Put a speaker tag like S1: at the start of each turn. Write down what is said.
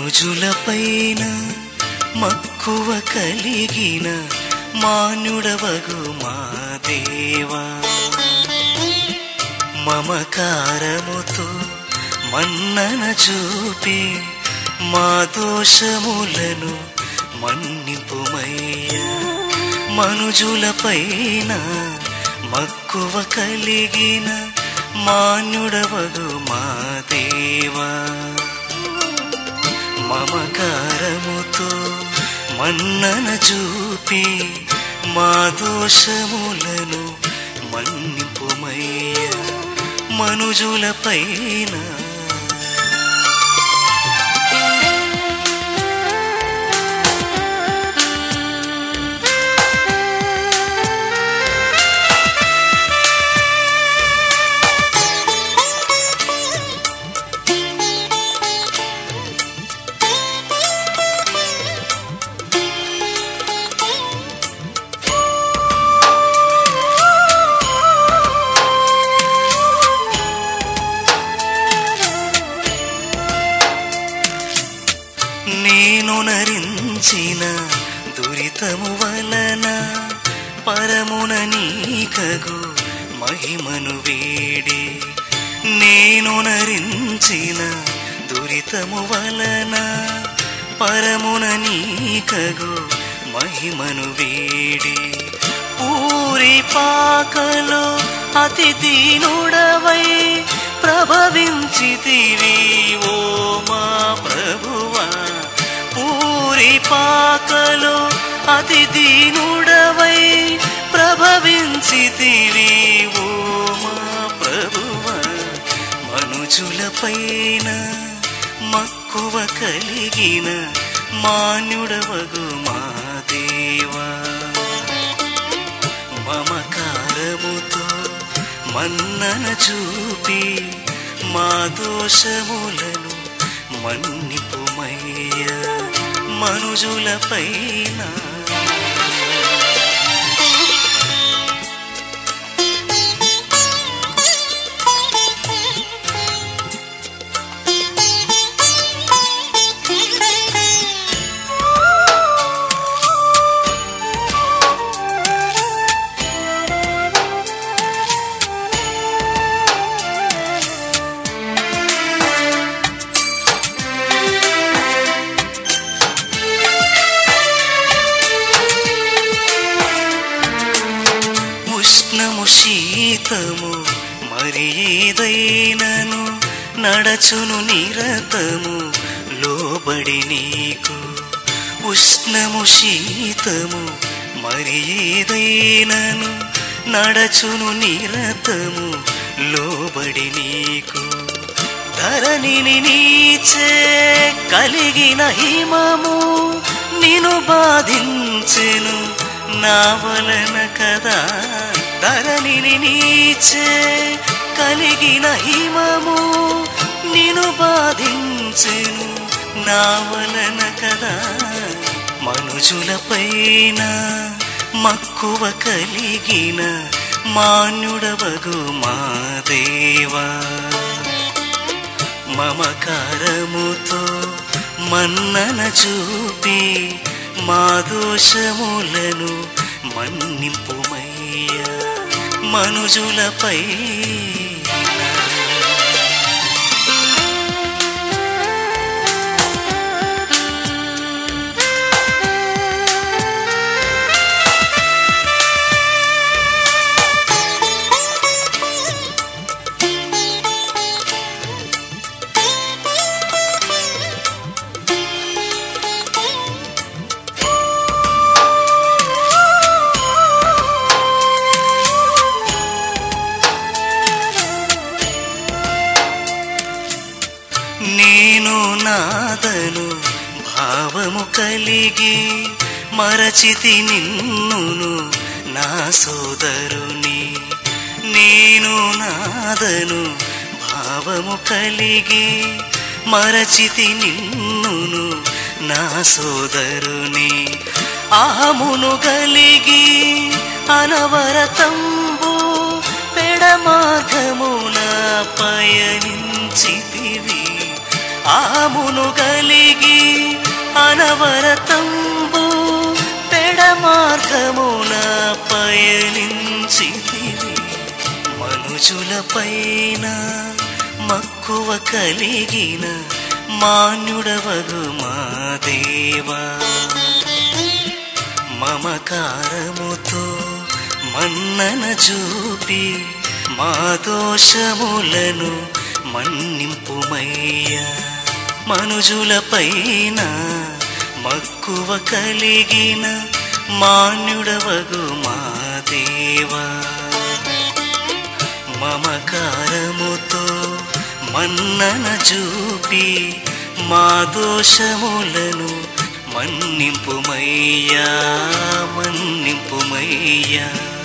S1: మనుజులపైన మక్కువ కలిగిన మాన్యుడవగు మా దేవా మమకారముతో మన్నన చూపి మా దోషములను మన్నిపుమయ్యా మనుజులపైన మక్కువ కలిగిన మాన్యుడవగు మా దేవా మమకారముతో మన్నన చూపి మా దోషములను మన్నిపుమయ్య మనుజులపైన నేను నరించిన దురితము వలన పరమున నీకగు మహిమను వేడి నేను నరించిన దురితము వలన పరమున నీకగు మహిమను వేడి ఊరి పాకలో అతి దీనుడవై ప్రభవించితివి ఓ మా ప్రభువా పూరి పాకలో అతి దీనుడవై ప్రభవించితివి ఓ మా ప్రభువా మనుజులపైన మక్కువ కలిగిన మాన్యుడవగు మా దేవా మమకారముతో మన్నన చూపి మా దోషములను మన్నిపుమయ్య మనుజులపైన ఉష్ణము శీతము మరి ఏదైనను నడచును నిరతము లోబడి నీకు ఉష్ణము శీతము మరి ఏదైనను నడచును నిరతము లోబడి నీకు ధరణిని నీచే కలిగిన హిమము నిను బాధించెను నా వలన కదా ధరణిని నీచే కలిగిన హిమము నిను బాధించెను నా వలన కదా మనుజులపైన మక్కువ కలిగిన మాన్యుడవగు మా దేవా మమకారముతో మన్నన చూపి మా దోషములను మన్నింపుమయ్య మనుజులపై నేను నాదను భావము కలిగి మరచితి నిన్నును నా సోదరుని నేను నాదను భావము కలిగి మరచితి నిన్నును నా సోదరుని అహమును కలిగి అనవరతంబు పెడమార్గమున పయనించితివి ఆమును గలిగి అనవరతంబు పెడ మార్గమున పయనించితివి మనుజుల పైన మక్కువ కలిగిన మాన్యుడవగు మా దేవా మమకారముతో మన్నన చూపి మా దోషములను మన్నింపుమయ్యా మనుజుల పైన మక్కువ కలిగిన మాన్యుడవగు మా దేవా మమకారముతో మన్నన చూపి మా దోషములను మన్నింపుమయ్యా మన్నింపుమయ్యా